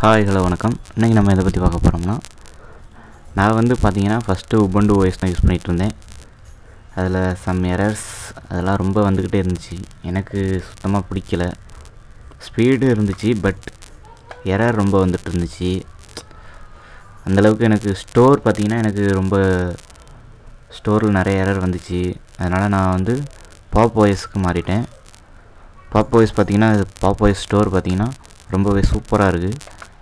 hi hello வணக்கம் இன்றைக்கி நம்ம எதை பற்றி பார்க்க போகிறோம்னா நான் வந்து பார்த்தீங்கன்னா ஃபஸ்ட்டு உபண்டு ஓஎஸ் தான் யூஸ் பண்ணிகிட்டு இருந்தேன் அதில் சம் எரர்ஸ் அதெல்லாம் ரொம்ப வந்துக்கிட்டே இருந்துச்சு எனக்கு சுத்தமாக பிடிக்கல ஸ்பீடு இருந்துச்சு பட் எரர் ரொம்ப வந்துட்டு இருந்துச்சு அந்தளவுக்கு எனக்கு ஸ்டோர் பார்த்திங்கன்னா எனக்கு ரொம்ப ஸ்டோரில் நிறைய எரர் வந்துச்சு அதனால் நான் வந்து பாப் ஓஎஸ்க்கு மாறிட்டேன் பாப் ஓஎஸ் பார்த்திங்கன்னா பாப் ஓஎஸ் ஸ்டோர் பார்த்திங்கன்னா ரொம்பவே சூப்பராக இருக்குது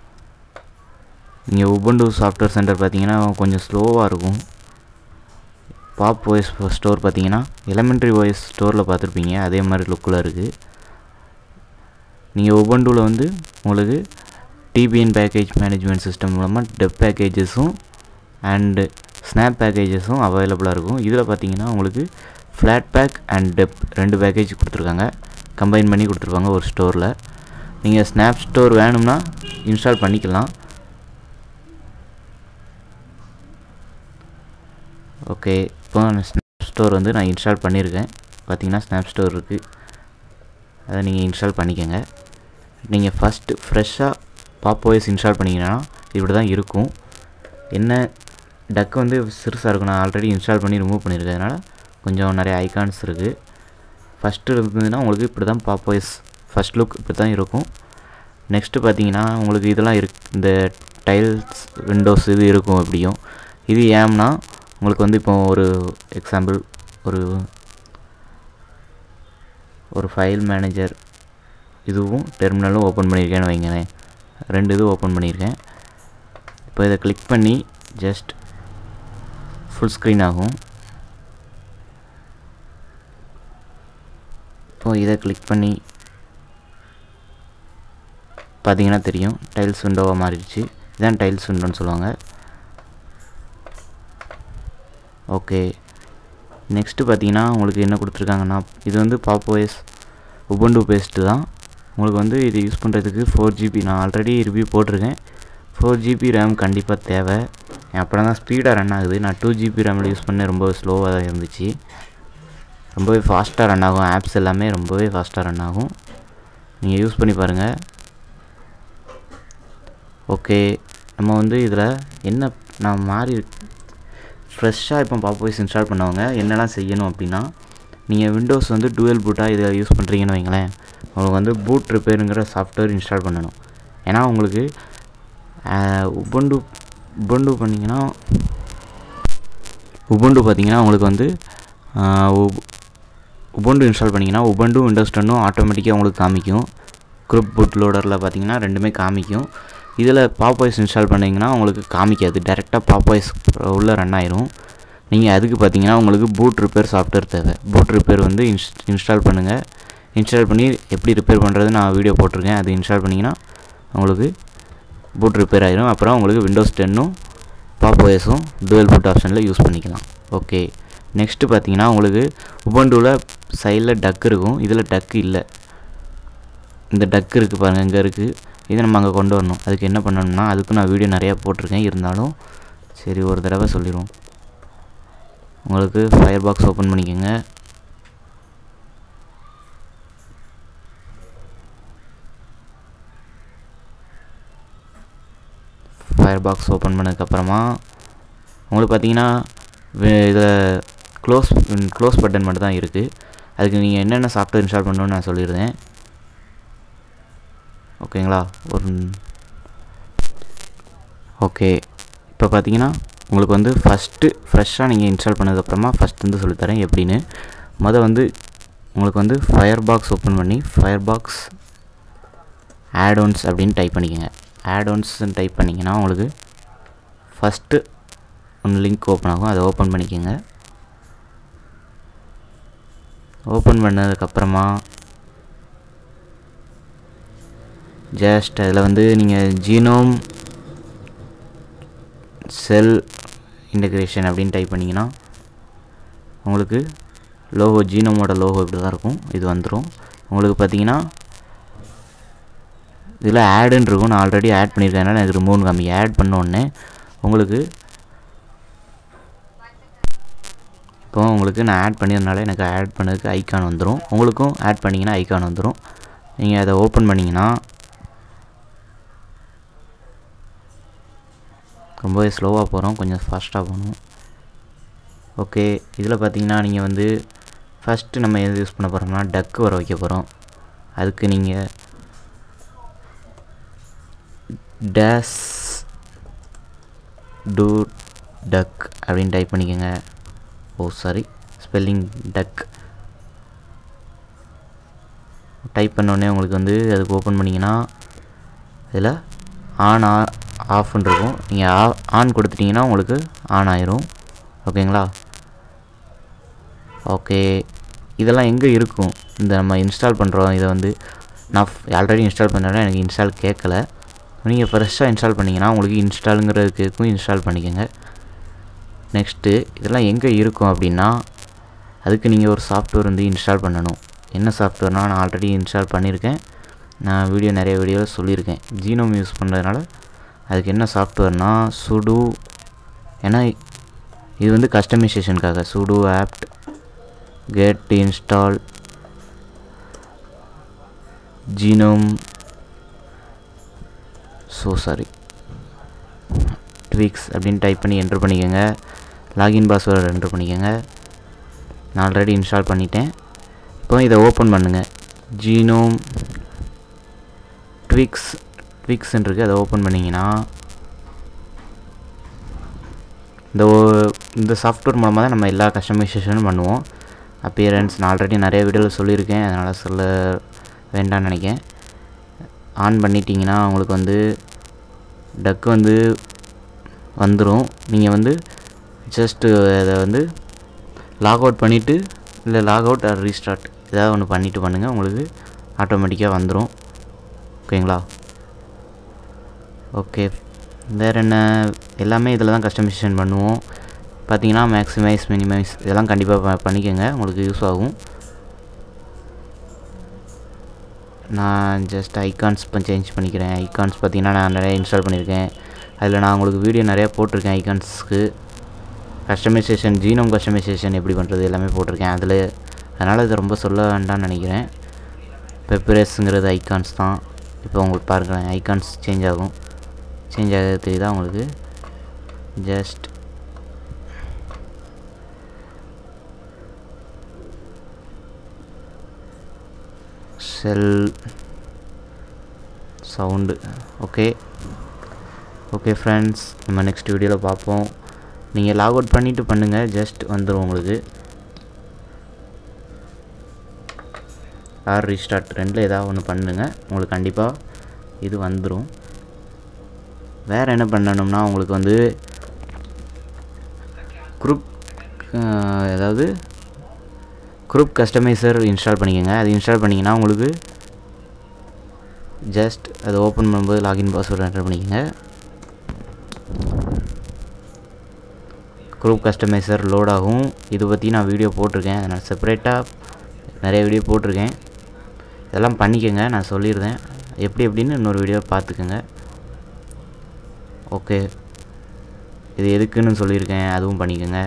இங்கே உபண்டு சாஃப்ட்வேர் சென்டர் பார்த்தீங்கன்னா கொஞ்சம் ஸ்லோவாக இருக்கும் பாப் ஓஎஸ் ஸ்டோர் பார்த்தீங்கன்னா எலமெண்ட்ரி ஓஎஸ் ஸ்டோரில் பார்த்துருப்பீங்க அதே மாதிரி லுக்கில் இருக்குது நீங்கள் உபண்டுவில் வந்து உங்களுக்கு டிபிஎன் பேக்கேஜ் மேனேஜ்மெண்ட் சிஸ்டம் மூலமாக டெப் பேக்கேஜஸும் அண்டு ஸ்னாப் பேக்கேஜஸும் அவைலபிளாக இருக்கும் இதில் பார்த்தீங்கன்னா உங்களுக்கு ஃப்ளாட் பேக் அண்ட் டெப் ரெண்டு பேக்கேஜ் கொடுத்துருக்காங்க கம்பைன் பண்ணி கொடுத்துருப்பாங்க ஒரு ஸ்டோரில் நீங்கள் ஸ்னாப் ஸ்டோர் வேணும்னா இன்ஸ்டால் பண்ணிக்கலாம் ஓகே இப்போ ஸ்னாப் ஸ்டோர் வந்து நான் இன்ஸ்டால் பண்ணியிருக்கேன் பார்த்தீங்கன்னா ஸ்னாப் ஸ்டோர் இருக்குது அதை நீங்கள் இன்ஸ்டால் பண்ணிக்கோங்க நீங்கள் ஃபஸ்ட்டு ஃப்ரெஷ்ஷாக பாப் ஓஎஸ் இன்ஸ்டால் பண்ணிங்கன்னா இப்படி தான் இருக்கும் என்ன டக் வந்து சிறுசாக இருக்கும் நான் ஆல்ரெடி இன்ஸ்டால் பண்ணி ரிமூவ் பண்ணியிருக்கேன் அதனால் கொஞ்சம் நிறைய ஐகான்ஸ் இருக்குது ஃபஸ்ட்டு இருந்ததுன்னா உங்களுக்கு இப்படி தான் பாப் ஓஎஸ் ஃபஸ்ட் லுக் இப்படி தான் இருக்கும் நெக்ஸ்ட்டு பார்த்தீங்கன்னா உங்களுக்கு இதெல்லாம் இருக்கு இந்த டைல்ஸ் விண்டோஸ் இது இருக்கும் எப்படியும் இது ஏம்னா உங்களுக்கு வந்து இப்போ ஒரு எக்ஸாம்பிள் ஒரு ஒரு ஃபைல் மேனேஜர் இதுவும் டெர்மினலும் ஓப்பன் பண்ணியிருக்கேன்னு வைங்களேன் ரெண்டு இது ஓப்பன் பண்ணியிருக்கேன் இப்போ இதை கிளிக் பண்ணி ஜஸ்ட் ஃபுல் ஸ்க்ரீன் ஆகும் இப்போ இதை கிளிக் பண்ணி பார்த்தீங்கன்னா தெரியும் டைல்ஸ் விண்டோவாக மாறிடுச்சு இதான் டைல்ஸ் விண்டோன்னு சொல்லுவாங்க ஓகே நெக்ஸ்ட்டு பார்த்தீங்கன்னா உங்களுக்கு என்ன கொடுத்துருக்காங்கன்னா இது வந்து பாப்போஎஸ் உபண்டு பேஸ்ட்டு தான் உங்களுக்கு வந்து இது யூஸ் பண்ணுறதுக்கு ஃபோர் ஜிபி நான் ஆல்ரெடி ரிவ்யூ போட்டிருக்கேன் ஃபோர் ஜிபி ரேம் கண்டிப்பாக தேவை அப்புறம் தான் ஸ்பீடாக ரன் ஆகுது நான் டூ ஜிபி ரேமில் யூஸ் பண்ண ரொம்ப ஸ்லோவாக தான் இருந்துச்சு ரொம்பவே ஃபாஸ்ட்டாக ரன் ஆகும் ஆப்ஸ் எல்லாமே ரொம்பவே ஃபாஸ்ட்டாக ரன் ஆகும் நீங்கள் யூஸ் பண்ணி பாருங்கள் ஓகே நம்ம வந்து இதில் என்ன நான் மாறி ஃப்ரெஷ்ஷாக இப்போ பாப்போய்ஸ் இன்ஸ்டால் பண்ணவங்க என்னெல்லாம் செய்யணும் அப்படின்னா நீங்கள் விண்டோஸ் வந்து டூவல் பூட்டாக இதை யூஸ் பண்ணுறீங்கன்னு வைங்களேன் உங்களுக்கு வந்து பூட் ரிப்பேருங்கிற சாஃப்ட்வேர் இன்ஸ்டால் பண்ணணும் ஏன்னா உங்களுக்கு உபண்டு உபண்டு பண்ணிங்கன்னா உபண்டு பார்த்தீங்கன்னா உங்களுக்கு வந்து உபண்டு இன்ஸ்டால் பண்ணிங்கன்னா உபண்டு விண்டோஸ் டென்னும் ஆட்டோமேட்டிக்காக உங்களுக்கு காமிக்கும் குரூப் புட் லோடரில் பார்த்தீங்கன்னா ரெண்டுமே காமிக்கும் இதில் பாப்பாய்ஸ் இன்ஸ்டால் பண்ணிங்கன்னா உங்களுக்கு காமிக்காது டேரெக்டாக பாப்பாய்ஸ் உள்ளே ரன் ஆயிரும் நீங்கள் அதுக்கு பார்த்தீங்கன்னா உங்களுக்கு பூட் ரிப்பேர் சாஃப்ட்வேர் தேவை பூட் ரிப்பேர் வந்து இன்ஸ் இன்ஸ்டால் பண்ணுங்கள் இன்ஸ்டால் பண்ணி எப்படி ரிப்பேர் பண்ணுறது நான் வீடியோ போட்டிருக்கேன் அது இன்ஸ்டால் பண்ணிங்கன்னா உங்களுக்கு பூட் ரிப்பேர் ஆயிரும் அப்புறம் உங்களுக்கு விண்டோஸ் டென்னும் பாப்போஎஸும் டுவெல் பூட் ஆப்ஷனில் யூஸ் பண்ணிக்கலாம் ஓகே நெக்ஸ்ட்டு பார்த்தீங்கன்னா உங்களுக்கு உபண்டுவில் சைடில் டக் இருக்கும் இதில் டக்கு இல்லை இந்த டக்கு இருக்குது பாருங்கள் இங்கே இருக்குது இதை நம்ம அங்கே கொண்டு வரணும் அதுக்கு என்ன பண்ணணும்னா அதுக்கும் நான் வீடியோ நிறையா போட்டிருக்கேன் இருந்தாலும் சரி ஒரு தடவை சொல்லிடுவோம் உங்களுக்கு ஃபயர் பாக்ஸ் ஓப்பன் பண்ணிக்கோங்க ஃபயர் பாக்ஸ் ஓப்பன் பண்ணதுக்கப்புறமா உங்களுக்கு பார்த்தீங்கன்னா இதில் க்ளோஸ் க்ளோஸ் பட்டன் மட்டும் தான் இருக்குது அதுக்கு நீங்கள் என்னென்ன சாஃப்ட்வேர் இன்ஸ்டால் பண்ணணும்னு நான் சொல்லியிருந்தேன் ஓகேங்களா ஒரு ஓகே இப்போ பார்த்தீங்கன்னா உங்களுக்கு வந்து ஃபஸ்ட்டு ஃப்ரெஷ்ஷாக நீங்கள் இன்ஸ்டால் பண்ணதுக்கப்புறமா ஃபஸ்ட் வந்து சொல்லித்தரேன் எப்படின்னு மொதல் வந்து உங்களுக்கு வந்து ஃபயர் பாக்ஸ் ஓப்பன் பண்ணி ஃபயர் பாக்ஸ் ஆடோன்ஸ் அப்படின்னு டைப் பண்ணிக்கோங்க ஆடோன்ஸ்ன்னு டைப் பண்ணிங்கன்னா உங்களுக்கு ஃபஸ்ட்டு ஒன்று லிங்க் ஓப்பன் ஆகும் அதை ஓப்பன் பண்ணிக்கோங்க ஓப்பன் பண்ணதுக்கப்புறமா ஜஸ்ட் அதில் வந்து நீங்கள் ஜீனோம் செல் இன்டகிரேஷன் அப்படின்னு டைப் பண்ணிங்கன்னா உங்களுக்கு லோகோ ஜீனோமோட லோகோ இப்படி தான் இருக்கும் இது வந்துடும் உங்களுக்கு பார்த்தீங்கன்னா இதில் ஆடுன்னு இருக்கும் நான் ஆல்ரெடி ஆட் பண்ணியிருக்கேன் எனக்கு ரிமூவ் காமி ஆட் பண்ணோடனே உங்களுக்கு இப்போ உங்களுக்கு நான் ஆட் பண்ணியிருந்தால எனக்கு ஆட் பண்ணதுக்கு ஐக்கான் வந்துடும் உங்களுக்கும் ஆட் பண்ணிங்கன்னா ஐக்கான் வந்துடும் நீங்கள் அதை ஓப்பன் பண்ணிங்கன்னா ரொம்பவே ஸ்லோவாக போகிறோம் கொஞ்சம் ஃபாஸ்ட்டாக போகணும் ஓகே இதில் பார்த்தீங்கன்னா நீங்கள் வந்து ஃபஸ்ட்டு நம்ம எது யூஸ் பண்ண போகிறோம்னா டக்கு வர வைக்க போகிறோம் அதுக்கு நீங்கள் டேஸ் டூ டக் அப்படின்னு டைப் பண்ணிக்கோங்க oh sorry spelling dock type பண்ணோடனே உங்களுக்கு வந்து அதுக்கு ஓப்பன் பண்ணிங்கன்னா இதில் ஆன் ஆ ஆஃப்னு இருக்கும் நீங்கள் ஆ ஆன் கொடுத்துட்டிங்கன்னா உங்களுக்கு ஆன் ஆயிரும் ஓகேங்களா ஓகே இதெல்லாம் எங்கே இருக்கும் இந்த நம்ம இன்ஸ்டால் பண்ணுறோம் இதை வந்து நான் ஆல்ரெடி இன்ஸ்டால் பண்ணுறேன் எனக்கு இன்ஸ்டால் கேட்கல நீங்கள் ஃப்ரெஷ்ஷாக இன்ஸ்டால் பண்ணிங்கன்னா உங்களுக்கு இன்ஸ்டாலுங்கிறது கேட்கும் இன்ஸ்டால் பண்ணிக்கோங்க நெக்ஸ்ட்டு இதெல்லாம் எங்கே இருக்கும் அப்படின்னா அதுக்கு நீங்கள் ஒரு சாஃப்ட்வேர் வந்து இன்ஸ்டால் பண்ணணும் என்ன சாஃப்ட்வேர்னால் நான் ஆல்ரெடி இன்ஸ்டால் பண்ணியிருக்கேன் நான் வீடியோ நிறைய வீடியோவில் சொல்லியிருக்கேன் ஜீனோம் யூஸ் பண்ணுறதுனால அதுக்கு என்ன சாஃப்ட்வேர்னால் சுடு ஏன்னா இது வந்து கஸ்டமைசேஷனுக்காக sudo apt get install GNOME so sorry tweaks அப்படின்னு டைப் பண்ணி என்ட்ரு பண்ணிக்கோங்க லாகின் பாஸ்வேர்டு என்ட்ரு பண்ணிக்கோங்க நான் ஆல்ரெடி இன்ஸ்டால் பண்ணிட்டேன் இப்போ இதை ஓப்பன் பண்ணுங்கள் ஜீனோம் ட்விக்ஸ் ட்விக்ஸ்ன்னு இருக்குது அதை ஓப்பன் பண்ணிங்கன்னா இந்த ஓ- இந்த சாஃப்ட்வேர் மூலமாக தான் நம்ம எல்லா கஸ்டமைசேஷனும் பண்ணுவோம் அப்பியரன்ஸ் நான் ஆல்ரெடி நிறைய வீடியோவில் சொல்லியிருக்கேன் அதனால் சொல்ல வேண்டாம்னு நினைக்கிறேன் ஆன் பண்ணிட்டீங்கன்னா உங்களுக்கு வந்து டக்கு வந்து வந்துடும் நீங்கள் வந்து ஜஸ்ட்டு அதை வந்து லாக் அவுட் பண்ணிவிட்டு இல்லை லாக் அவுட் ஆர் ரீஸ்டார்ட் ஏதாவது ஒன்று பண்ணிவிட்டு பண்ணுங்கள் உங்களுக்கு ஆட்டோமேட்டிக்காக வந்துடும் ஓகேங்களா ஓகே வேறு என்ன எல்லாமே இதில் தான் கஸ்டமைசேஷன் பண்ணுவோம் பார்த்தீங்கன்னா மேக்ஸிமைஸ் மினிமைஸ் இதெல்லாம் கண்டிப்பாக ப பண்ணிக்கோங்க உங்களுக்கு யூஸ் ஆகும் நான் ஜஸ்ட் ஐகான்ஸ் இப்போ சேஞ்ச் பண்ணிக்கிறேன் ஐகான்ஸ் பார்த்தீங்கன்னா நான் நிறைய இன்ஸ்டால் பண்ணியிருக்கேன் அதில் நான் உங்களுக்கு வீடியோ நிறையா போட்டிருக்கேன் ஐகான்ஸ்க்கு கஸ்டமைசேஷன் ஜீனோம் கஸ்டமைசேஷன் எப்படி பண்ணுறது எல்லாமே போட்டிருக்கேன் அதில் அதனால் இதை ரொம்ப சொல்ல வேண்டாம்னு நினைக்கிறேன் பெப்பரேஸுங்கிறது ஐகான்ஸ் தான் இப்போ உங்களுக்கு பாருங்களேன் ஐகான்ஸ் சேஞ்ச் ஆகும் சேஞ்ச் ஆகிறது தெரியுதா உங்களுக்கு just shell sound okay okay friends நம்ம நெக்ஸ்ட் வீடியோவில் பார்ப்போம் நீங்கள் லாக் அவுட் பண்ணிவிட்டு பண்ணுங்கள் ஜஸ்ட் வந்துடும் உங்களுக்கு ஆர் ரீஸ்டார்ட் ரெண்டில் ஏதாவது ஒன்று பண்ணுங்க உங்களுக்கு கண்டிப்பாக இது வந்துடும் வேறு என்ன பண்ணணும்னா உங்களுக்கு வந்து குரூப் ஏதாவது குரூப் கஸ்டமைசர் இன்ஸ்டால் பண்ணிக்கோங்க அது இன்ஸ்டால் பண்ணிங்கன்னா உங்களுக்கு ஜஸ்ட் அதை ஓப்பன் பண்ணும்போது லாகின் பாஸ்வேர்டு என்டர் பண்ணிக்கோங்க குரூப் கஸ்டமைசர் லோட் ஆகும் இது பற்றி நான் வீடியோ போட்டிருக்கேன் நான் செப்பரேட்டாக நிறைய வீடியோ போட்டிருக்கேன் இதெல்லாம் பண்ணிக்கோங்க நான் சொல்லியிருந்தேன் எப்படி எப்படின்னு இன்னொரு வீடியோ பார்த்துக்கோங்க ஓகே இது எதுக்குன்னு சொல்லியிருக்கேன் அதுவும் பண்ணிக்கோங்க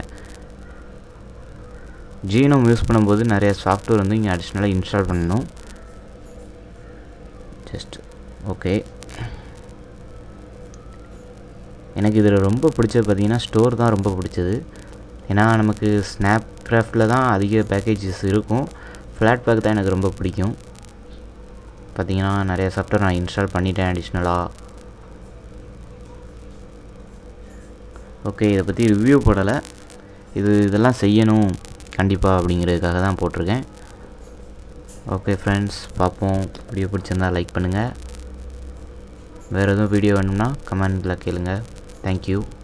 ஜீனோம் யூஸ் பண்ணும்போது நிறைய சாஃப்ட்வேர் வந்து இங்கே அடிஷ்னலாக இன்ஸ்டால் பண்ணணும் ஜஸ்ட் ஓகே எனக்கு இதில் ரொம்ப பிடிச்சது பார்த்தீங்கன்னா ஸ்டோர் தான் ரொம்ப பிடிச்சது ஏன்னா நமக்கு ஸ்னாப் கிராஃப்டில் தான் அதிக பேக்கேஜஸ் இருக்கும் ஃப்ளாட் பேக் தான் எனக்கு ரொம்ப பிடிக்கும் பார்த்தீங்கன்னா நிறைய சாஃப்ட்வேர் நான் இன்ஸ்டால் பண்ணிட்டேன் அடிஷ்னலாக ஓகே இதை பற்றி ரிவ்யூ போடலை இது இதெல்லாம் செய்யணும் கண்டிப்பாக அப்படிங்கிறதுக்காக தான் போட்டிருக்கேன் ஓகே ஃப்ரெண்ட்ஸ் பார்ப்போம் வீடியோ பிடிச்சிருந்தா லைக் பண்ணுங்கள் வேறு எதுவும் வீடியோ வேணும்னா கமெண்டில் கேளுங்க தேங்க்யூ